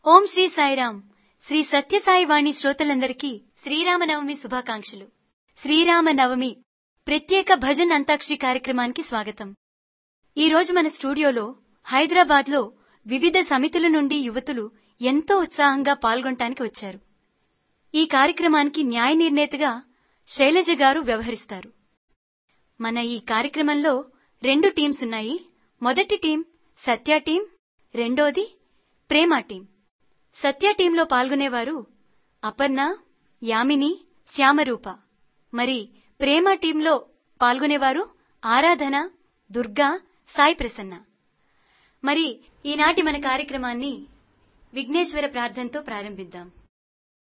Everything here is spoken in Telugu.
ఓం శ్రీ సాయిరాం శ్రీ సత్యసాయి వాణి శ్రోతలందరికీ శ్రీరామనవమి శుభాకాంక్షలు శ్రీరామనవమి ప్రత్యేక భజన్ అంతాక్షరి కార్యక్రమానికి స్వాగతం ఈ రోజు మన స్టూడియోలో హైదరాబాద్ లో వివిధ సమితుల నుండి యువతులు ఎంతో ఉత్సాహంగా పాల్గొనటానికి వచ్చారు ఈ కార్యక్రమానికి న్యాయ నిర్ణేతగా శైలజ గారు వ్యవహరిస్తారు మన ఈ కార్యక్రమంలో రెండు టీమ్స్ ఉన్నాయి మొదటి టీం సత్య టీం రెండోది ప్రేమ టీం సత్య టీంలో పాల్గొనేవారు అపర్ణ యామిని శ్యామరూప మరి ప్రేమ టీంలో పాల్గొనేవారు ఆరాధన దుర్గా సాయి ప్రసన్న మరి ఈనాటి మన కార్యక్రమాన్ని విఘ్నేశ్వర ప్రార్థనతో ప్రారంభిద్దాం